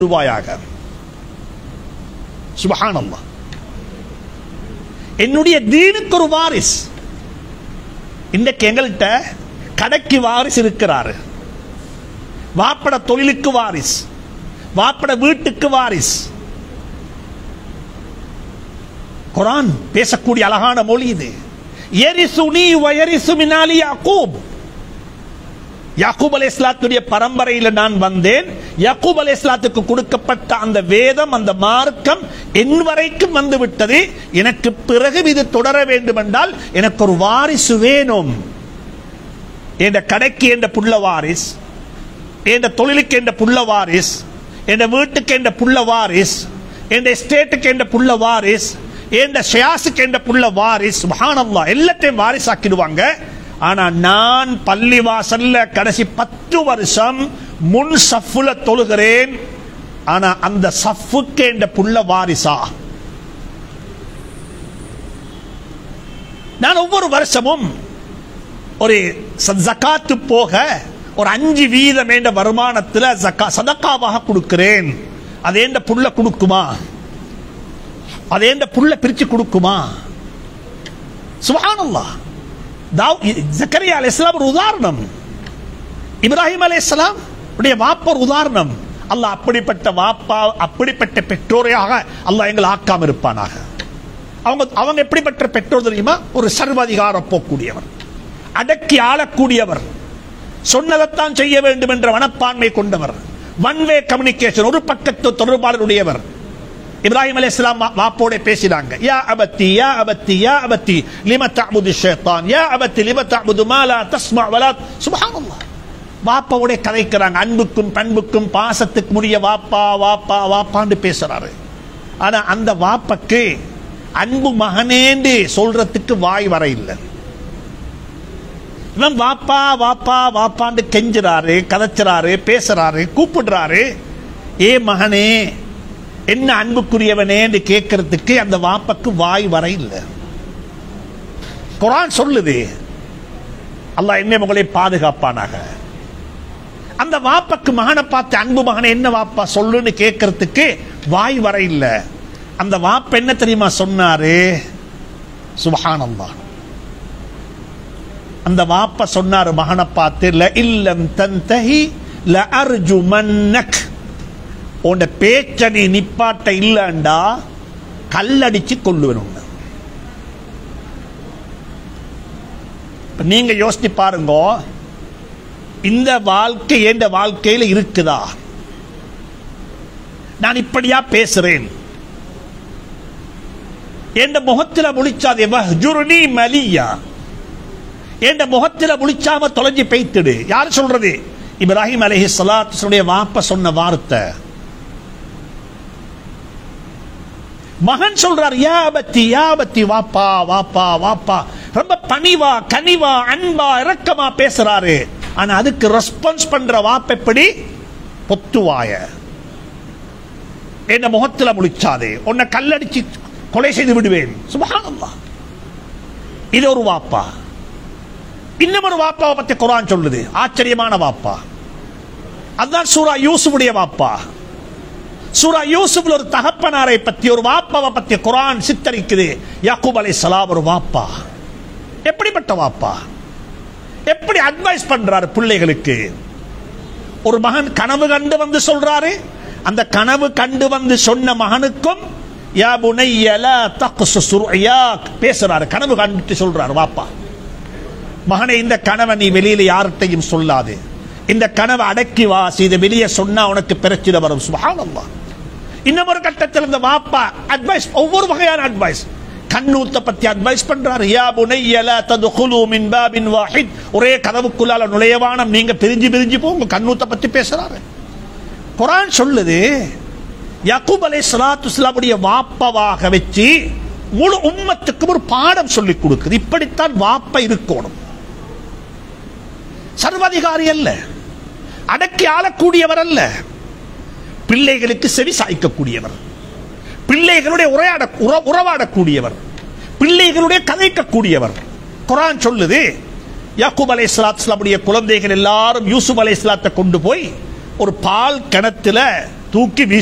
ரூபாயாக சுபஹானல்லாஹ் என்னுடைய தீனுக்கு ஒரு வாரிஸ் இன்றைக்கு எங்கள்கிட்ட கடைக்கு வாரிஸ் இருக்கிறாரு வாப்பட தொழிலுக்கு வாரிஸ் வாப்பட வீட்டுக்கு வாரிஸ் குரான் பேசக்கூடிய அழகான மொழி இது எரிசுனி வயரிசு மினாலி யாக்கூப் யாக்கூப் அலை இஸ்லாத்துடைய பரம்பரையில் நான் வந்தேன் யாக்கூப் அலை இஸ்லாத்துக்கு கொடுக்கப்பட்ட அந்த வேதம் அந்த மார்க்கம் என் வரைக்கும் வந்து விட்டது எனக்கு பிறகு இது தொடர வேண்டும் என்றால் எனக்கு ஒரு வாரிசு வேணும் என்ற கடைக்கு என்ற புள்ள வாரிஸ் என்ற தொழிலுக்கு என்ற புள்ள வாரிஸ் என்ற வீட்டுக்கு என்ற புள்ள வாரிஸ் என்ற எஸ்டேட்டுக்கு என்ற புள்ள வாரிஸ் என்ற ஷியாசுக்கு என்ற புள்ள வாரிஸ் சுபஹானல்லாஹ் எல்லாத்தையும் வாரிஸ் ஆக்கிடுவாங்க ஆனா நான் பள்ளி வாசல்ல கடைசி பத்து வருஷம் முன் சஃப்புல தொழுகிறேன் ஆனா அந்த சஃப்புக்கு என்ற புள்ள வாரிசா நான் ஒவ்வொரு வருஷமும் ஒரு ச- ஜக்காத்து போக ஒரு அஞ்சு வீதம் என்ற வருமானத்தில் ஜக்கா சதக்காவாக கொடுக்கிறேன் அது எந்த புள்ள கொடுக்குமா அது எந்த புள்ள பிரிச்சு கொடுக்குமா சுபஹானல்லாஹ் தாவ் ஜக்கரியா அலைஹிஸ்ஸலாம் ஒரு உதாரணம் இப்ராஹிம் அலைஹிஸ்ஸலாம் உடைய வாப்பா ஒரு உதாரணம் அல்லாஹ் அப்படிப்பட்ட வாப்பா அப்படிப்பட்ட பெற்றோரையாக அல்லாஹ் எங்களை ஆக்காம இருப்பானாக அவங்க அவங்க எப்படிப்பட்ட பெற்றோர் தெரியுமா ஒரு சர்வாதிகார போக்கூடியவர் அடக்கி ஆளக்கூடியவர் சொன்னதைத்தான் செய்ய வேண்டும் என்ற மனப்பான்மை கொண்டவர் ஒன் வே கம்யூனிகேஷன் ஒரு பக்கத்து தொடர்பாளருடையவர் இப்ராஹிம் அலைஹிஸ்ஸலாம் வா- வாப்போட பேசினாங்க யா அபத்தி யா அபத்தி யா அபத்தி லிம தஅபுது ஷைத்தான் யா அபத்தி லிம தஅபுது மா லா தஸ்மா வலா சுப்ஹானல்லாஹ் வாப்பாவோட கதைக்கிறாங்க அன்புக்கும் பண்புக்கும் பாசத்துக்கு முடிய வாப்பா வாப்பா வாப்பான்னு பேசுறாரு ஆனா அந்த வாப்பக்கு அன்பு மகனேண்டு சொல்றதுக்கு வாய் வர இல்லை இவன் வாப்பா வாப்பா வாப்பான்னு கெஞ்சுறாரு கதைச்சுறாரு பேசுறாரு கூப்பிடுறாரு ஏ மகனே என்ன அன்புக்குரியவனேன்னு கேட்கறதுக்கு அந்த வாப்பக்கு வாய் வர இல்லை குரான் சொல்லுது அல்லாஹ் என்ன உங்களை பாதுகாப்பானாக அந்த வாப்பக்கு மகனை பார்த்து அன்பு மகனை என்ன வாப்பா சொல்லுன்னு கேட்கறதுக்கு வாய் வர இல்லை அந்த வாப்ப என்ன தெரியுமா சொன்னாரு சுபஹானல்லாஹ் அந்த வாப்ப சொன்னாரு மகனை பார்த்து ல இல்லம் தந்தஹி ல அர்ஜு மன்னக் உன் பேச்ச நீ நிப்பாட்ட இல்லண்டா கல்லடிச்சு கொள்ளுவேன் உன்னை. இப்ப நீங்க யோசிச்சு பாருங்க இந்த வாழ்க்கை என்ற வாழ்க்கையில இருக்குதா நான் இப்படியா பேசுறேன் என்ற முகத்துல முழிச்சாதே வஹ்ஜுர்னி மலியா என்ற முகத்தில் முழிச்சாம தொலைஞ்சு பெய்த்துடு யார் சொல்றது இப்ராஹிம் அலைஹி ஸலாத்துடைய வாப்ப சொன்ன வார்த்தை மகன் சொல்றார் யா பத்தி யா பத்தி வாப்பா வாப்பா வாப்பா ரொம்ப பணிவா கனிவா அன்பா இரக்கமா பேசுறாரு ஆனா அதுக்கு ரெஸ்பான்ஸ் பண்ற வாப்ப எப்படி பொத்துவாய என்ன முகத்துல முழிச்சாதே உன்னை கல்லடிச்சு கொலை செய்து விடுவேன் சுபஹானல்லாஹ் இது ஒரு வாப்பா இன்னும் ஒரு வாப்பாவை பத்தி குரான் சொல்லுது ஆச்சரியமான வாப்பா அதுதான் சூரா யூசுஃபுடைய வாப்பா சூரா யூசுப்ல ஒரு தகப்பனாரை பத்தி ஒரு வாப்பாவை பத்தி குரான் சித்தரிக்குது யாக்கூப் அலைஹிஸ்ஸலாம் ஒரு வாப்பா எப்படிப்பட்ட வாப்பா எப்படி அட்வைஸ் பண்றாரு பிள்ளைகளுக்கு ஒரு மகன் கனவு கண்டு வந்து சொல்றாரு அந்த கனவு கண்டு வந்து சொன்ன மகனுக்கும் யா புனைய லா தக்ஸுஸ் ருஅயாக் பேசுறாரு கனவு கண்டு சொல்றாரு வாப்பா மகனே இந்த கனவை நீ வெளியில யார்கிட்டையும் சொல்லாது இந்த கனவை அடக்கி வாசி இதை வெளியே சொன்னா உனக்கு பிரச்சனை வரும் சுபஹானல்லாஹ் இன்னும் ஒரு கட்டத்தில் இந்த வாப்பா அட்வைஸ் ஒவ்வொரு வகையான அட்வைஸ் கண்ணூத்த பத்தி அட்வைஸ் பண்றாரு யா புனைய லா ததுகுலு மின் பாபின் வாஹித் ஒரே கதவுக்குள்ளால நுழையவானம் நீங்க பிரிஞ்சு பிரிஞ்சு போங்க கண்ணூத்த பத்தி பேசுறாரு குரான் சொல்லுது யாக்கூப் அலை சலாத்துலாமுடைய வாப்பவாக வச்சு முழு உம்மத்துக்கும் ஒரு பாடம் சொல்லி கொடுக்குது இப்படித்தான் வாப்ப இருக்கணும் சர்வாதிகாரி அல்ல அடக்கி ஆளக்கூடியவர் அல்ல பிள்ளைகளுக்கு செவி சாய்க்கக்கூடியவர் பிள்ளைகளுடைய உரையாட உற- உறவாடக்கூடியவர் பிள்ளைகளுடைய கதைக்கக்கூடியவர் குரான் சொல்லுது யாக்கூப் அலை சலாத்துடைய குழந்தைகள் எல்லாரும் யூசுப் அலை கொண்டு போய் ஒரு பால் கிணத்துல தூக்கி வீசி